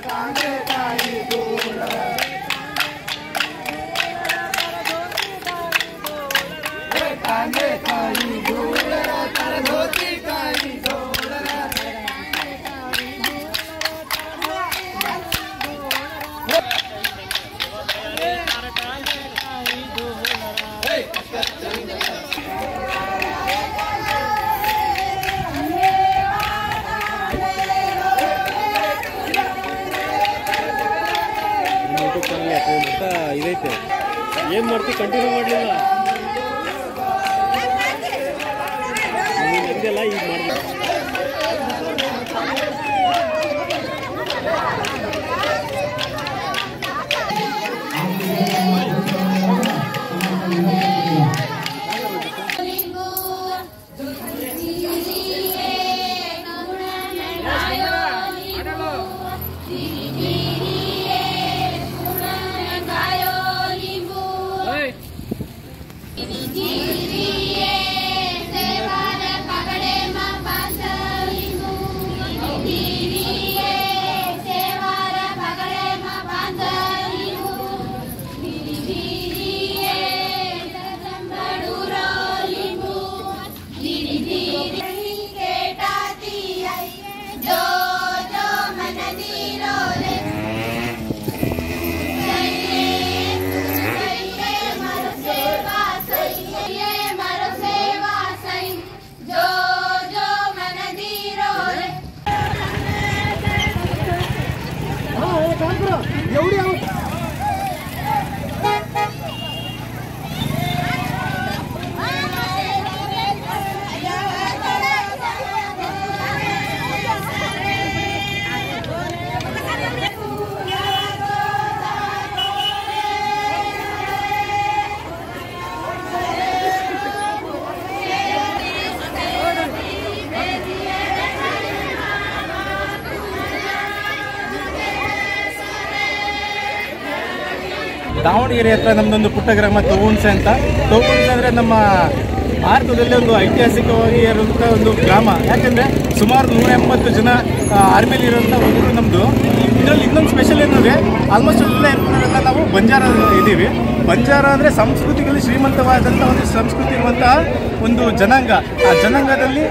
YouTube channel account ಅಂತ ಇದೈತೆ ಏನು ಮಾಡ್ತೀವಿ ಕಂಟಿನ್ಯೂ ಮಾಡಲಿಲ್ಲ ಇದೆಲ್ಲ ಈಗ ಮಾಡಲಿಲ್ಲ जो जो मन दीरो रे जो जो मन दीरो रे ದಾವಣಗೆರೆ ಹತ್ರ ನಮ್ಮದೊಂದು ಪುಟ್ಟ ಗ್ರಾಮ ತೋಗುಣ್ಸೆ ಅಂತ ತೋಗುಣ್ಸೆ ಅಂದರೆ ನಮ್ಮ ಭಾರತದಲ್ಲಿ ಒಂದು ಐತಿಹಾಸಿಕವಾಗಿ ಇರುವಂಥ ಒಂದು ಗ್ರಾಮ ಯಾಕೆಂದರೆ ಸುಮಾರು ನೂರ ಎಂಬತ್ತು ಜನ ಆರ್ಮಿಲಿ ಇರುವಂಥ ಊರು ನಮ್ಮದು ಇದರಲ್ಲಿ ಇನ್ನೊಂದು ಸ್ಪೆಷಲ್ ಏನಂದರೆ ಆಲ್ಮೋಸ್ಟ್ ಎಲ್ಲ ಎಲ್ಲ ನಾವು ಬಂಜಾರ ಇದ್ದೀವಿ ಬಂಜಾರ ಅಂದರೆ ಸಂಸ್ಕೃತಿಗಳಲ್ಲಿ ಶ್ರೀಮಂತವಾದಂಥ ಒಂದು ಸಂಸ್ಕೃತಿ ಇರುವಂತಹ ಒಂದು ಜನಾಂಗ ಆ ಜನಾಂಗದಲ್ಲಿ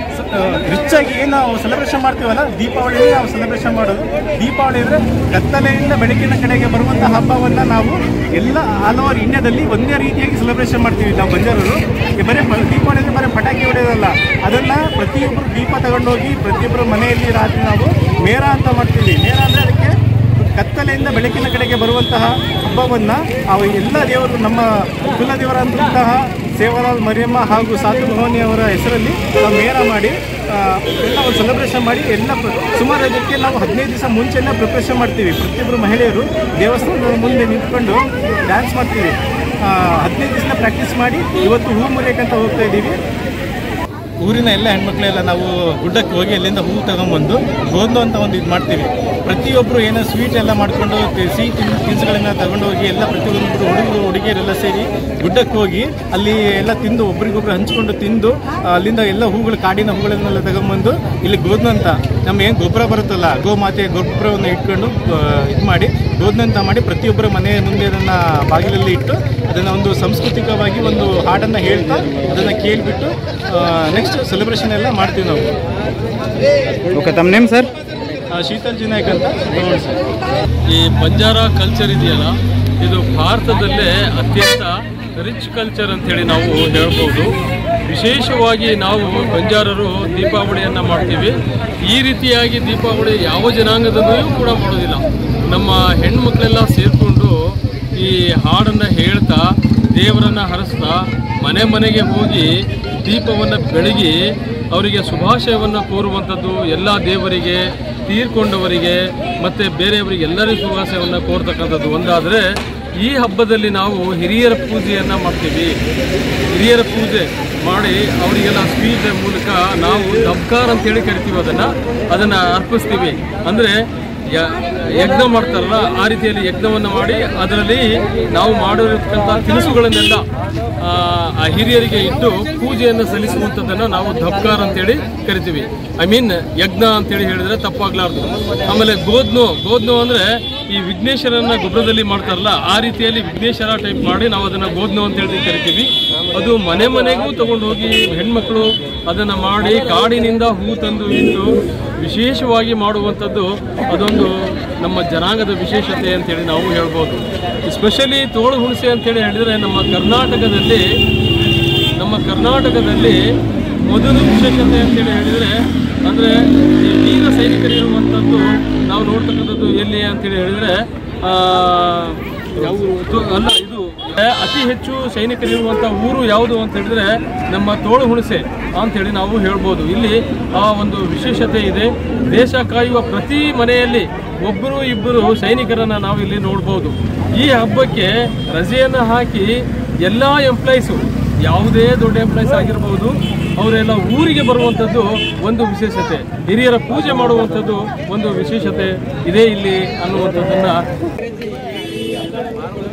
ರಿಚ್ ಆಗಿ ಏನು ನಾವು ಸೆಲೆಬ್ರೇಷನ್ ಮಾಡ್ತೀವಲ್ಲ ದೀಪಾವಳಿ ನಾವು ಸೆಲೆಬ್ರೇಷನ್ ಮಾಡೋದು ದೀಪಾವಳಿ ಅಂದರೆ ಕತ್ತಲೆಯಿಂದ ಬೆಳಕಿನ ಕಡೆಗೆ ಬರುವಂಥ ಹಬ್ಬವನ್ನು ನಾವು ಎಲ್ಲ ಆಲ್ ಓವರ್ ಇಂಡಿಯಾದಲ್ಲಿ ಒಂದೇ ರೀತಿಯಾಗಿ ಸೆಲೆಬ್ರೇಷನ್ ಮಾಡ್ತೀವಿ ನಾವು ಬಂಜಾರರು ಈ ಬರೀ ಪ- ದೀಪಾವಳಿ ಅಂದರೆ ಬರೀ ಪಟಾಕಿ ಹೊಡೆಯೋದಲ್ಲ ಅದನ್ನು ಪ್ರತಿಯೊಬ್ಬರು ದೀಪ ತಗೊಂಡೋಗಿ ಪ್ರತಿಯೊಬ್ಬರ ಮನೆಯಲ್ಲಿ ರಾತ್ರಿ ನಾವು ಮೇರ ಅಂತ ಮಾಡ್ತೀವಿ ಮೇರ ಅಂದರೆ ಅದಕ್ಕೆ ಕತ್ತಲೆಯಿಂದ ಬೆಳಕಿನ ಕಡೆಗೆ ಬರುವಂತಹ ಹಬ್ಬವನ್ನು ಅವು ಎಲ್ಲ ದೇವರು ನಮ್ಮ ಕುಲ ದೇವರಂತಹ ಸೇವಾಲಾಲ್ ಮರಿಯಮ್ಮ ಹಾಗೂ ಸಾತು ಭವಾನಿ ಅವರ ಹೆಸರಲ್ಲಿ ನಾವು ಮೇಳ ಮಾಡಿ ಆ, ಎಲ್ಲ ಒಂದು ಸೆಲೆಬ್ರೇಷನ್ ಮಾಡಿ ಎಲ್ಲ ಪ್ರ- ಸುಮಾರು ಅದಕ್ಕೆ ನಾವು ಹದಿನೈದು ದಿವಸ ಮುಂಚೆನೇ ಪ್ರಿಪ್ರೇಷನ್ ಮಾಡ್ತೀವಿ ಪ್ರತಿಯೊಬ್ಬರು ಮಹಿಳೆಯರು ದೇವಸ್ಥಾನದ ಮುಂದೆ ನಿಂತ್ಕೊಂಡು ಡ್ಯಾನ್ಸ್ ಮಾಡ್ತೀವಿ ಆ, ಹದಿನೈದು ದಿವಸ ಪ್ರಾಕ್ಟೀಸ್ ಮಾಡಿ ಇವತ್ತು ಹೂ ಮುರಿಯಕ್ಕಂತ ಹೋಗ್ತಾ ಇದ್ದೀವಿ ಊರಿನ ಎಲ್ಲ ಹೆಣ್ಮಕ್ಳೆಲ್ಲ ನಾವು ಗುಡ್ಡಕ್ಕೆ ಹೋಗಿ ಅಲ್ಲಿಂದ ಹೂ ತಗೊಂಬಂದು ಗೋಂದು ಅಂತ ಒಂದು ಇದು ಮಾಡ್ತೀವಿ ಪ್ರತಿಯೊಬ್ಬರು ಏನೋ ಸ್ವೀಟ್ ಎಲ್ಲ ಮಾಡ್ಕೊಂಡು ತಿ- ಸಿಹಿ ತಿನ್ ತಿನಿಸುಗಳನ್ನ ತಗೊಂಡು ಹೋಗಿ ಎಲ್ಲ ಪ್ರತಿಯೊಬ್ಬರು ಹುಡುಗರು ಹುಡುಗಿಯರೆಲ್ಲ ಸೇರಿ ಗುಡ್ಡಕ್ಕೆ ಹೋಗಿ ಅಲ್ಲಿ ಎಲ್ಲ ತಿಂದು ಒಬ್ರಿಗೊಬ್ರು ಹಂಚ್ಕೊಂಡು ತಿಂದು ಆ, ಅಲ್ಲಿಂದ ಎಲ್ಲ ಹೂಗಳು ಕಾಡಿನ ಹೂಗಳನ್ನೆಲ್ಲ ತಗೊಂಬಂದು ಇಲ್ಲಿ ಗೋದ್ನ ಅಂತ ನಮ್ಮ ಏನು ಗೊಬ್ಬರ ಬರುತ್ತಲ್ಲ ಗೋಮಾತೆ ಗೊಬ್ಬರವನ್ನು ಇಟ್ಕೊಂಡು ಇದು ಮಾಡಿ ಗೋದ್ನ ಅಂತ ಮಾಡಿ ಪ್ರತಿಯೊಬ್ಬರ ಮನೆಯ ಮುಂದೆ ಅದನ್ನು ಬಾಗಿಲಲ್ಲಿ ಇಟ್ಟು ಅದನ್ನು ಒಂದು ಸಾಂಸ್ಕೃತಿಕವಾಗಿ ಒಂದು ಹಾಡನ್ನು ಹೇಳ್ತಾ ಅದನ್ನು ಕೇಳಿಬಿಟ್ಟು ನೆಕ್ಸ್ಟ್ ಸೆಲೆಬ್ರೇಷನ್ ಎಲ್ಲ ಮಾಡ್ತೀವಿ ನಾವು ಓಕೆ ತಮ್ಮ ನೇಮ್ ಸರ್ ಆ, ಶೀತಲ್ ಜಿ ನಾಯ್ಕ್ ಅಂತ ತಗೊಂಡು ಸರ್ ಈ ಬಂಜಾರ ಕಲ್ಚರ್ ಇದೆಯಲ್ಲ ಇದು ಭಾರತದಲ್ಲೇ ಅತ್ಯಂತ ರಿಚ್ ಕಲ್ಚರ್ ಅಂತೇಳಿ ನಾವು ಹೇಳ್ಬೋದು ವಿಶೇಷವಾಗಿ ನಾವು ಬಂಜಾರರು ದೀಪಾವಳಿಯನ್ನು ಮಾಡ್ತೀವಿ ಈ ರೀತಿಯಾಗಿ ದೀಪಾವಳಿ ಯಾವ ಜನಾಂಗದಲ್ಲೂ ಕೂಡ ಮಾಡೋದಿಲ್ಲ ನಮ್ಮ ಹೆಣ್ಮಕ್ಳೆಲ್ಲ ಸೇರಿಕೊಂಡು ಈ ಹಾಡನ್ನು ಹೇಳ್ತಾ ದೇವರನ್ನು ಹರಸ್ತಾ ಮನೆ ಮನೆಗೆ ಹೋಗಿ ದೀಪವನ್ನು ಬೆಳಗಿ ಅವರಿಗೆ ಶುಭಾಶಯವನ್ನು ಕೋರುವಂಥದ್ದು ಎಲ್ಲ ದೇವರಿಗೆ ತೀರ್ಕೊಂಡವರಿಗೆ ಮತ್ತು ಬೇರೆಯವರಿಗೆ ಎಲ್ಲರಿಗೂ ಶುಭಾಶಯವನ್ನು ಕೋರ್ತಕ್ಕಂಥದ್ದು ಒಂದಾದರೆ ಈ ಹಬ್ಬದಲ್ಲಿ ನಾವು ಹಿರಿಯರ ಪೂಜೆಯನ್ನು ಮಾಡ್ತೀವಿ ಹಿರಿಯರ ಪೂಜೆ ಮಾಡಿ ಅವರಿಗೆಲ್ಲ ಸ್ವೀಟ್ ಮೂಲಕ ನಾವು ದಬ್ಕಾರ್ ಅಂತೇಳಿ ಕರಿತೀವಿ ಅದನ್ನು ಅದನ್ನು ಅರ್ಪಿಸ್ತೀವಿ ಅಂದರೆ ಯ- ಯಜ್ಞ ಮಾಡ್ತಾರಲ್ಲ ಆ ರೀತಿಯಲ್ಲಿ ಯಜ್ಞವನ್ನು ಮಾಡಿ ಅದರಲ್ಲಿ ನಾವು ಮಾಡಿರತಕ್ಕಂಥ ತಿನಿಸುಗಳನ್ನೆಲ್ಲ ಆ, ಆ ಹಿರಿಯರಿಗೆ ಇಟ್ಟು ಪೂಜೆಯನ್ನು ಸಲ್ಲಿಸುವಂಥದ್ದನ್ನು ನಾವು ಧಬ್ಕಾರ್ ಅಂತೇಳಿ ಕರಿತೀವಿ ಐ ಮೀನ್ ಯಜ್ಞ ಅಂತೇಳಿ ಹೇಳಿದ್ರೆ ತಪ್ಪಾಗ್ಲಾರ್ದು ಆಮೇಲೆ ಗೋದ್ನು ಗೋದ್ನು ಅಂದ್ರೆ ಈ ವಿಘ್ನೇಶ್ವರನ ಗೊಬ್ಬರದಲ್ಲಿ ಮಾಡ್ತಾರಲ್ಲ ಆ ರೀತಿಯಲ್ಲಿ ವಿಘ್ನೇಶ್ವರ ಟೈಪ್ ಮಾಡಿ ನಾವು ಅದನ್ನ ಗೋದ್ನು ಅಂತೇಳಿ ಕರಿತೀವಿ ಅದು ಮನೆ ಮನೆಗೂ ತಗೊಂಡು ಹೋಗಿ ಹೆಣ್ಮಕ್ಳು ಅದನ್ನ ಮಾಡಿ ಕಾಡಿನಿಂದ ಹೂ ತಂದು ಇಟ್ಟು ವಿಶೇಷವಾಗಿ ಮಾಡುವಂಥದ್ದು ಅದೊಂದು ನಮ್ಮ ಜನಾಂಗದ ವಿಶೇಷತೆ ಅಂತೇಳಿ ನಾವು ಹೇಳ್ಬೋದು ಸ್ಪೆಷಲಿ ತೋಳು ಹುಣಸೆ ಅಂತೇಳಿ ಹೇಳಿದರೆ ನಮ್ಮ ಕರ್ನಾಟಕದಲ್ಲಿ ನಮ್ಮ ಕರ್ನಾಟಕದಲ್ಲಿ ಮೊದಲು ವಿಶೇಷತೆ ಅಂತೇಳಿ ಹೇಳಿದರೆ ಅಂದರೆ ಈ ವೀರ ಸೈನಿಕರಿರುವಂಥದ್ದು ನಾವು ನೋಡ್ತಕ್ಕಂಥದ್ದು ಎಲ್ಲಿ ಅಂತೇಳಿ ಹೇಳಿದರೆ ಇದು ಅಲ್ಲ ಇದು ಅತಿ ಹೆಚ್ಚು ಸೈನಿಕರಿರುವಂಥ ಊರು ಯಾವುದು ಅಂತ ಹೇಳಿದ್ರೆ ನಮ್ಮ ತೋಳು ಹುಣಸೆ ಅಂತೇಳಿ ನಾವು ಹೇಳ್ಬೋದು ಇಲ್ಲಿ ಆ ಒಂದು ವಿಶೇಷತೆ ಇದೆ ದೇಶ ಕಾಯುವ ಪ್ರತಿ ಮನೆಯಲ್ಲಿ ಒಬ್ಬರು ಇಬ್ಬರು ಸೈನಿಕರನ್ನ ನಾವು ಇಲ್ಲಿ ನೋಡ್ಬೋದು ಈ ಹಬ್ಬಕ್ಕೆ ರಜೆಯನ್ನು ಹಾಕಿ ಎಲ್ಲ ಎಂಪ್ಲಾಯೀಸು ಯಾವುದೇ ದೊಡ್ಡ ಎಂಪ್ಲಾಯೀಸ್ ಆಗಿರ್ಬೋದು ಅವರೆಲ್ಲ ಊರಿಗೆ ಬರುವಂಥದ್ದು ಒಂದು ವಿಶೇಷತೆ ಹಿರಿಯರ ಪೂಜೆ ಮಾಡುವಂಥದ್ದು ಒಂದು ವಿಶೇಷತೆ ಇದೆ ಇಲ್ಲಿ ಅನ್ನುವಂಥದ್ದನ್ನು